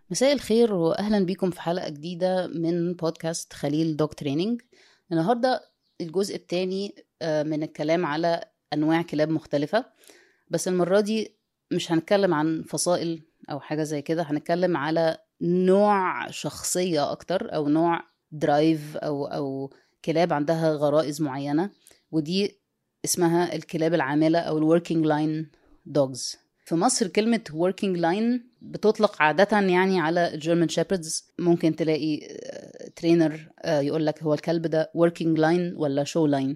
مساء الخير واهلا بيكم في حلقه جديده من بودكاست خليل دوج تريننج النهارده الجزء الثاني من الكلام على انواع كلاب مختلفه بس المره دي مش هنتكلم عن فصائل او حاجه زي كده هنتكلم على نوع شخصيه اكتر او نوع درايف او او كلاب عندها غرائز معينه ودي اسمها الكلاب العامله او الوركينج لاين دوجز في مصر كلمة working line بتطلق عادة يعني على الجيرمان شيبردز ممكن تلاقي ترينر يقول لك هو الكلب ده working line ولا show line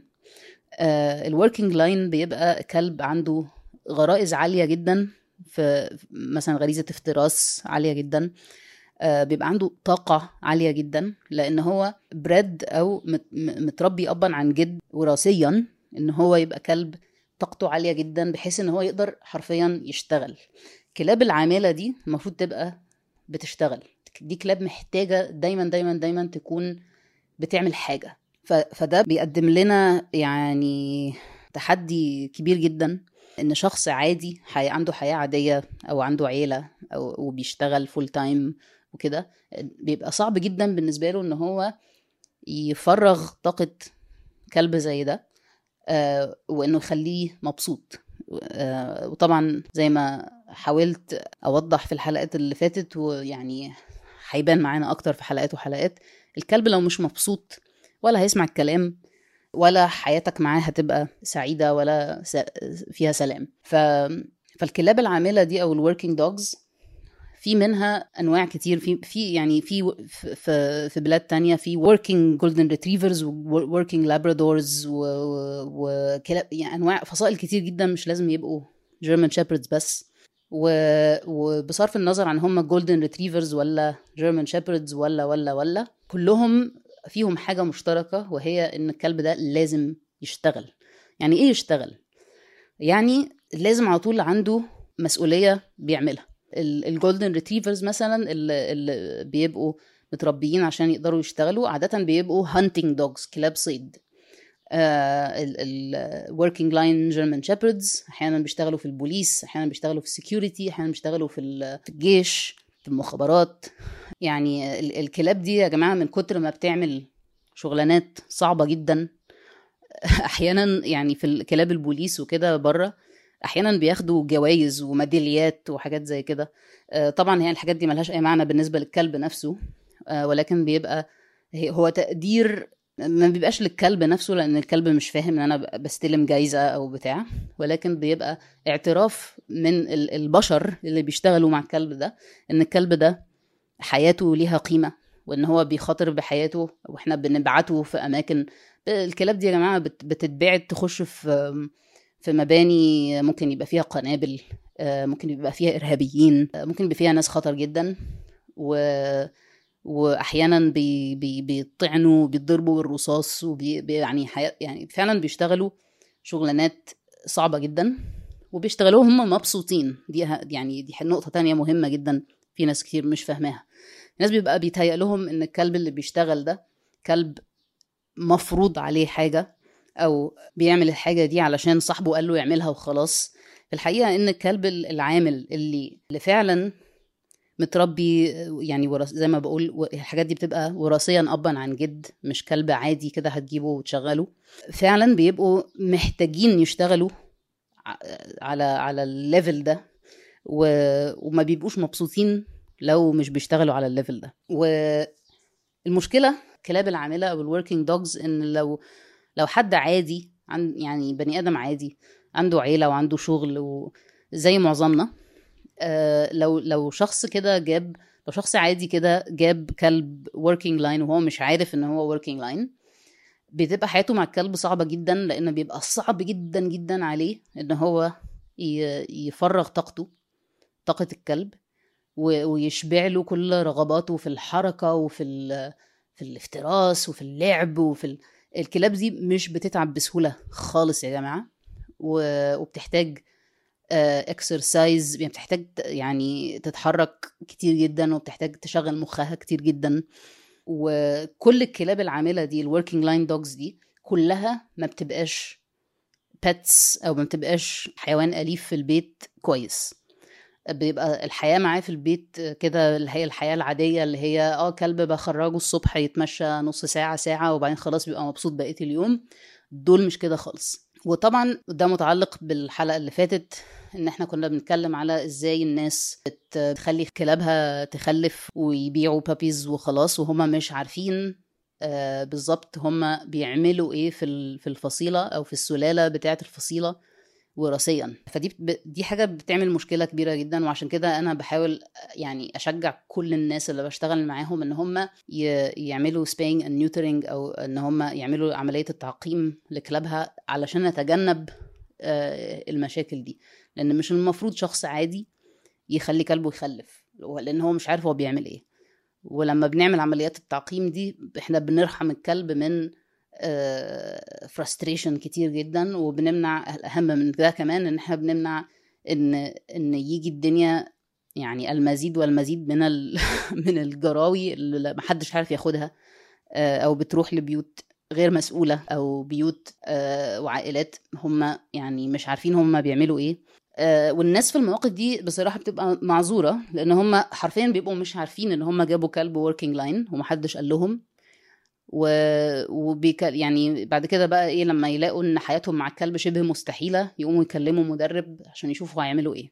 الوركينج لاين بيبقى كلب عنده غرائز عالية جدا في مثلا غريزة افتراس عالية جدا بيبقى عنده طاقة عالية جدا لأن هو بريد أو متربي أبا عن جد وراثيا إن هو يبقى كلب طاقته عاليه جدا بحيث ان هو يقدر حرفيا يشتغل كلاب العامله دي المفروض تبقى بتشتغل دي كلاب محتاجه دايما دايما دايما تكون بتعمل حاجه ف... فده بيقدم لنا يعني تحدي كبير جدا ان شخص عادي حي... عنده حياه عاديه او عنده عيله او وبيشتغل فول تايم وكده بيبقى صعب جدا بالنسبه له ان هو يفرغ طاقه كلب زي ده آه وانه يخليه مبسوط آه وطبعا زي ما حاولت اوضح في الحلقات اللي فاتت ويعني هيبان معانا اكتر في حلقات وحلقات الكلب لو مش مبسوط ولا هيسمع الكلام ولا حياتك معاه هتبقى سعيدة ولا فيها سلام ف... فالكلاب العاملة دي أو الوركينج دوجز في منها انواع كتير في في يعني في في في بلاد تانية في working golden retrievers و working labradors و, و يعني انواع فصائل كتير جدا مش لازم يبقوا German shepherds بس و وبصرف النظر عن هم golden retrievers ولا German shepherds ولا ولا ولا كلهم فيهم حاجة مشتركة وهي ان الكلب ده لازم يشتغل يعني ايه يشتغل يعني لازم على طول عنده مسؤولية بيعملها الجولدن ريتريفرز مثلا اللي, اللي بيبقوا متربيين عشان يقدروا يشتغلوا عادة بيبقوا هانتنج دوجز كلاب صيد الوركينج لاين جيرمان شيبردز احيانا بيشتغلوا في البوليس احيانا بيشتغلوا في السكيورتي احيانا بيشتغلوا في الجيش في المخابرات يعني الكلاب دي يا جماعه من كتر ما بتعمل شغلانات صعبه جدا احيانا يعني في كلاب البوليس وكده بره احيانا بياخدوا جوائز وميداليات وحاجات زي كده طبعا هي الحاجات دي ملهاش اي معنى بالنسبه للكلب نفسه ولكن بيبقى هو تقدير ما بيبقاش للكلب نفسه لان الكلب مش فاهم ان انا بستلم جايزه او بتاع ولكن بيبقى اعتراف من البشر اللي بيشتغلوا مع الكلب ده ان الكلب ده حياته ليها قيمه وان هو بيخاطر بحياته واحنا بنبعته في اماكن الكلاب دي يا جماعه بتتبعت تخش في في مباني ممكن يبقى فيها قنابل ممكن يبقى فيها ارهابيين ممكن يبقى فيها ناس خطر جدا و واحيانا بي بي بيطعنوا بيتضربوا بالرصاص وبي يعني حي... يعني فعلا بيشتغلوا شغلانات صعبه جدا وبيشتغلوا هم مبسوطين دي يعني دي نقطه تانية مهمه جدا في ناس كتير مش فاهماها الناس بيبقى بيتهيأ لهم ان الكلب اللي بيشتغل ده كلب مفروض عليه حاجه او بيعمل الحاجه دي علشان صاحبه قال له يعملها وخلاص في الحقيقه ان الكلب العامل اللي اللي فعلا متربي يعني وراث زي ما بقول الحاجات دي بتبقى وراثيا ابا عن جد مش كلب عادي كده هتجيبه وتشغله فعلا بيبقوا محتاجين يشتغلوا على على الليفل ده و... وما بيبقوش مبسوطين لو مش بيشتغلوا على الليفل ده والمشكله كلاب العامله او الوركينج دوجز ان لو لو حد عادي عن يعني بني ادم عادي عنده عيله وعنده شغل وزي معظمنا آه لو لو شخص كده جاب لو شخص عادي كده جاب كلب working line وهو مش عارف ان هو working line بتبقى حياته مع الكلب صعبه جدا لان بيبقى صعب جدا جدا عليه ان هو يفرغ طاقته طاقه الكلب ويشبع له كل رغباته في الحركه وفي في الافتراس وفي اللعب وفي ال... الكلاب دي مش بتتعب بسهوله خالص يا جماعه وبتحتاج اكسرسايز يعني بتحتاج يعني تتحرك كتير جدا وبتحتاج تشغل مخها كتير جدا وكل الكلاب العامله دي الوركينج لاين دوجز دي كلها ما بتبقاش بيتس او ما بتبقاش حيوان اليف في البيت كويس بيبقى الحياه معاه في البيت كده اللي هي الحياه العاديه اللي هي اه كلب بخرجه الصبح يتمشى نص ساعه ساعه وبعدين خلاص بيبقى مبسوط بقيه اليوم دول مش كده خالص وطبعا ده متعلق بالحلقه اللي فاتت ان احنا كنا بنتكلم على ازاي الناس بتخلي كلابها تخلف ويبيعوا بابيز وخلاص وهما مش عارفين آه بالظبط هما بيعملوا ايه في في الفصيله او في السلاله بتاعه الفصيله وراثيا فدي دي حاجه بتعمل مشكله كبيره جدا وعشان كده انا بحاول يعني اشجع كل الناس اللي بشتغل معاهم ان هم يعملوا سبينج اند نيوترنج او ان هم يعملوا عمليه التعقيم لكلابها علشان نتجنب المشاكل دي لان مش المفروض شخص عادي يخلي كلبه يخلف لان هو مش عارف هو بيعمل ايه ولما بنعمل عمليات التعقيم دي احنا بنرحم الكلب من فرستريشن آه، كتير جدا وبنمنع الاهم من ده كمان ان احنا بنمنع ان ان يجي الدنيا يعني المزيد والمزيد من من الجراوي اللي محدش عارف ياخدها آه، او بتروح لبيوت غير مسؤوله او بيوت آه، وعائلات هم يعني مش عارفين هم بيعملوا ايه والناس في المواقف دي بصراحه بتبقى معذوره لان هم حرفيا بيبقوا مش عارفين ان هم جابوا كلب وركينج لاين ومحدش قال لهم و... وبيك... يعني بعد كده بقى ايه لما يلاقوا ان حياتهم مع الكلب شبه مستحيله يقوموا يكلموا مدرب عشان يشوفوا هيعملوا ايه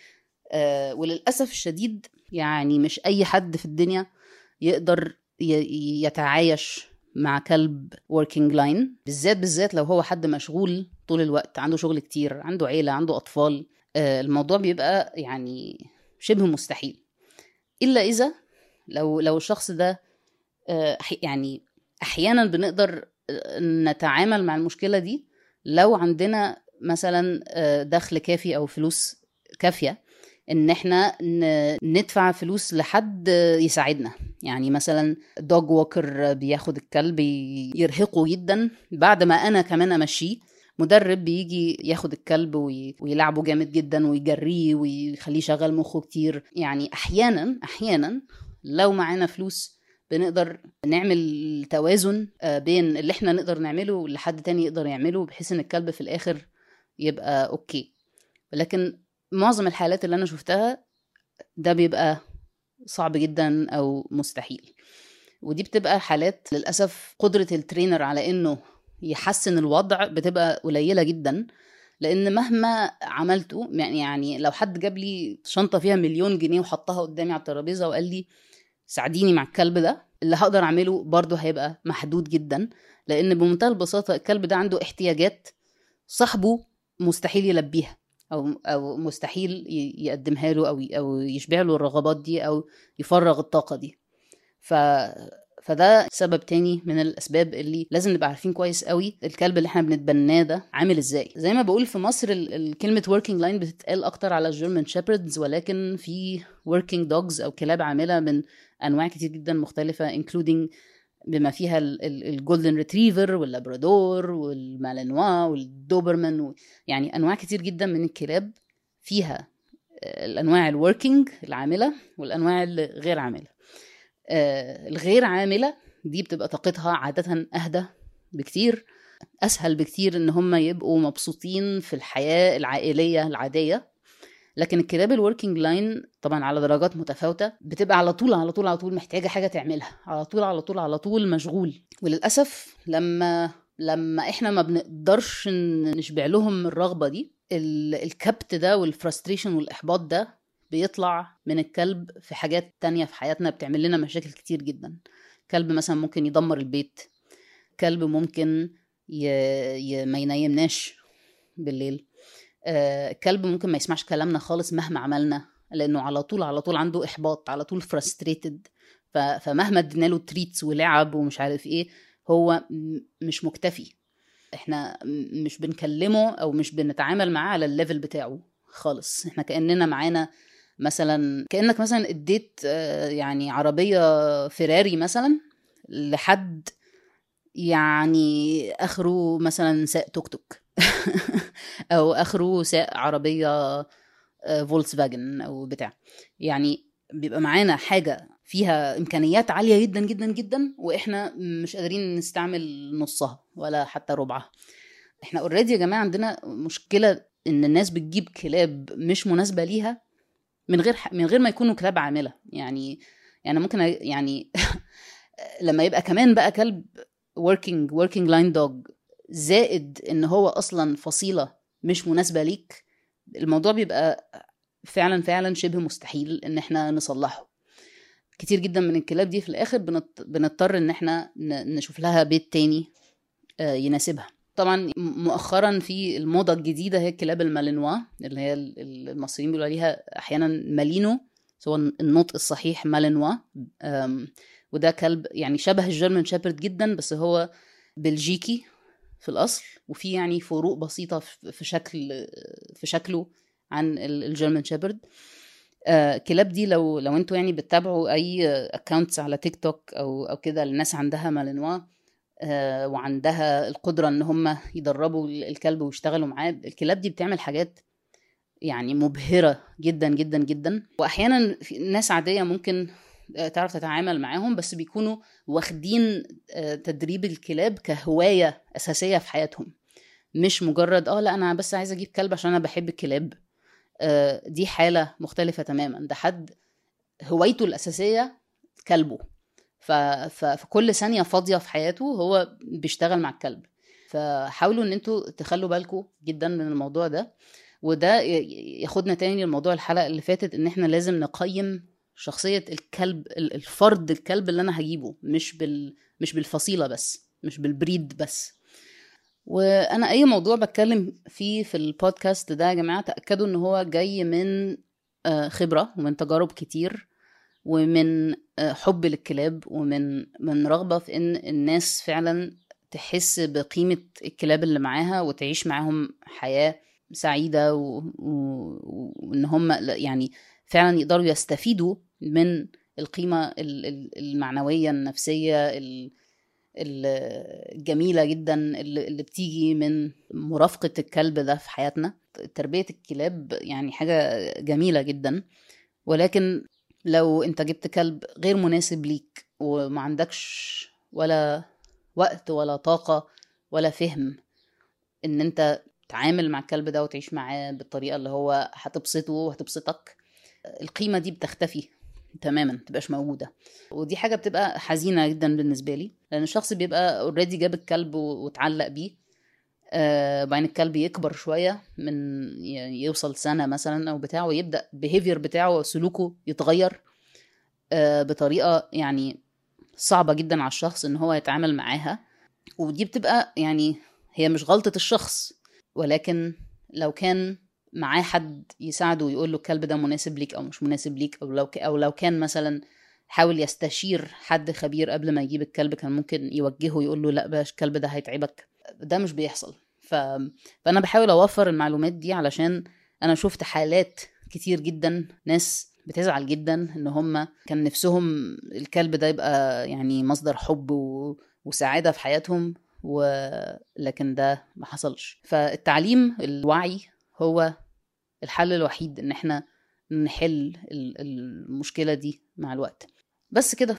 آه وللاسف الشديد يعني مش اي حد في الدنيا يقدر ي... يتعايش مع كلب working line بالذات بالذات لو هو حد مشغول طول الوقت عنده شغل كتير عنده عيله عنده اطفال آه الموضوع بيبقى يعني شبه مستحيل الا اذا لو لو الشخص ده آه يعني احيانا بنقدر آه، نتعامل مع المشكله دي لو عندنا مثلا آه، دخل كافي او فلوس كافيه ان احنا ندفع فلوس لحد يساعدنا يعني مثلا دوج ووكر بياخد الكلب يرهقه جدا بعد ما انا كمان امشيه مدرب بيجي ياخد الكلب ويلعبه جامد جدا ويجريه ويخليه يشغل مخه كتير يعني احيانا احيانا لو معانا فلوس بنقدر نعمل توازن آه، بين اللي احنا نقدر نعمله واللي حد تاني يقدر يعمله بحيث ان الكلب في الاخر يبقى اوكي لكن معظم الحالات اللي انا شفتها ده بيبقى صعب جدا او مستحيل ودي بتبقى حالات للاسف قدره الترينر على انه يحسن الوضع بتبقى قليله جدا لان مهما عملته يعني لو حد جاب لي شنطه فيها مليون جنيه وحطها قدامي على الترابيزه وقال لي ساعديني مع الكلب ده اللي هقدر اعمله برضه هيبقى محدود جدا لان بمنتهى البساطه الكلب ده عنده احتياجات صاحبه مستحيل يلبيها او او مستحيل يقدمها له او او يشبع له الرغبات دي او يفرغ الطاقه دي ف فده سبب تاني من الاسباب اللي لازم نبقى عارفين كويس قوي الكلب اللي احنا بنتبناه ده عامل ازاي زي ما بقول في مصر كلمه working line بتتقال اكتر على الجيرمان شيبردز ولكن في working dogs او كلاب عامله من انواع كتير جدا مختلفه including بما فيها الجولدن ريتريفر واللابرادور والمالينوا والدوبرمان يعني انواع كتير جدا من الكلاب فيها آه، الانواع الوركينج العامله والانواع الغير عامله آه، الغير عامله دي بتبقى طاقتها عاده اهدى بكتير اسهل بكتير ان هم يبقوا مبسوطين في الحياه العائليه العاديه لكن الكتاب الوركينج لاين طبعا على درجات متفاوته بتبقى على طول على طول على طول محتاجه حاجه تعملها على طول على طول على طول مشغول وللاسف لما لما احنا ما بنقدرش نشبع لهم الرغبه دي الكبت ده والفرستريشن والاحباط ده بيطلع من الكلب في حاجات تانية في حياتنا بتعمل لنا مشاكل كتير جدا كلب مثلا ممكن يدمر البيت كلب ممكن ي... ي... ما ينيمناش بالليل آه، كلب ممكن ما يسمعش كلامنا خالص مهما عملنا لانه على طول على طول عنده احباط على طول فرستريتد فمهما ادينا له تريتس ولعب ومش عارف ايه هو مش مكتفي احنا مش بنكلمه او مش بنتعامل معاه على الليفل بتاعه خالص احنا كاننا معانا مثلا كانك مثلا اديت آه، يعني عربيه فيراري مثلا لحد يعني اخره مثلا ساق توك توك او اخره ساق عربيه فولكس آه، فاجن او بتاع يعني بيبقى معانا حاجه فيها امكانيات عاليه جدا جدا جدا واحنا مش قادرين نستعمل نصها ولا حتى ربعها احنا اوريدي يا جماعه عندنا مشكله ان الناس بتجيب كلاب مش مناسبه ليها من غير من غير ما يكونوا كلاب عامله يعني يعني ممكن يعني لما يبقى كمان بقى كلب working working line dog زائد ان هو اصلا فصيله مش مناسبه ليك الموضوع بيبقى فعلا فعلا شبه مستحيل ان احنا نصلحه كتير جدا من الكلاب دي في الاخر بنضطر ان احنا نشوف لها بيت تاني آه، يناسبها طبعا مؤخرا في الموضه الجديده هي الكلاب المالينوا اللي هي المصريين بيقولوا عليها احيانا مالينو سواء النطق الصحيح مالينوا وده كلب يعني شبه الجيرمان شيبرد جدا بس هو بلجيكي في الاصل وفي يعني فروق بسيطه في شكل في شكله عن الجيرمان شيبرد الكلاب دي لو لو انتوا يعني بتتابعوا اي اكونتس على تيك توك او او كده الناس عندها مالينوا آه، وعندها القدره ان هم يدربوا الكلب ويشتغلوا معاه الكلاب دي بتعمل حاجات يعني مبهره جدا جدا جدا واحيانا ناس عاديه ممكن آه، تعرف تتعامل معاهم بس بيكونوا واخدين آه، تدريب الكلاب كهوايه اساسيه في حياتهم مش مجرد اه لا انا بس عايزه اجيب كلب عشان انا بحب الكلاب دي حاله مختلفه تماما ده حد هوايته الاساسيه كلبه ففي كل ثانيه فاضيه في حياته هو بيشتغل مع الكلب فحاولوا ان انتوا تخلوا بالكم جدا من الموضوع ده وده ياخدنا تاني لموضوع الحلقه اللي فاتت ان احنا لازم نقيم شخصيه الكلب الفرد الكلب اللي انا هجيبه مش بال مش بالفصيله بس مش بالبريد بس وانا اي موضوع بتكلم فيه في البودكاست ده يا جماعه تاكدوا ان هو جاي من آه، خبره ومن تجارب كتير ومن آه، حب للكلاب ومن من رغبه في ان الناس فعلا تحس بقيمه الكلاب اللي معاها وتعيش معاهم حياه سعيده وان هم يعني فعلا يقدروا يستفيدوا من القيمه المعنويه النفسيه الجميله جدا اللي بتيجي من مرافقه الكلب ده في حياتنا تربيه الكلاب يعني حاجه جميله جدا ولكن لو انت جبت كلب غير مناسب ليك وما عندكش ولا وقت ولا طاقة ولا فهم ان انت تعامل مع الكلب ده وتعيش معاه بالطريقة اللي هو هتبسطه وهتبسطك القيمة دي بتختفي تماما متبقاش موجودة ودي حاجة بتبقى حزينة جدا بالنسبة لي لأن الشخص بيبقى اوريدي جاب الكلب واتعلق بيه آه بعدين الكلب يكبر شوية من يعني يوصل سنة مثلا أو بتاع ويبدأ بيهيفير بتاعه سلوكه يتغير آه بطريقة يعني صعبة جدا على الشخص إن هو يتعامل معاها ودي بتبقى يعني هي مش غلطة الشخص ولكن لو كان معاه حد يساعده ويقول له الكلب ده مناسب ليك او مش مناسب ليك او لو او لو كان مثلا حاول يستشير حد خبير قبل ما يجيب الكلب كان ممكن يوجهه يقول له لا باش الكلب ده هيتعبك ده مش بيحصل ف... فانا بحاول اوفر المعلومات دي علشان انا شفت حالات كتير جدا ناس بتزعل جدا ان هم كان نفسهم الكلب ده يبقى يعني مصدر حب و... وسعاده في حياتهم ولكن ده ما حصلش فالتعليم الوعي هو الحل الوحيد ان احنا نحل المشكله دي مع الوقت بس كده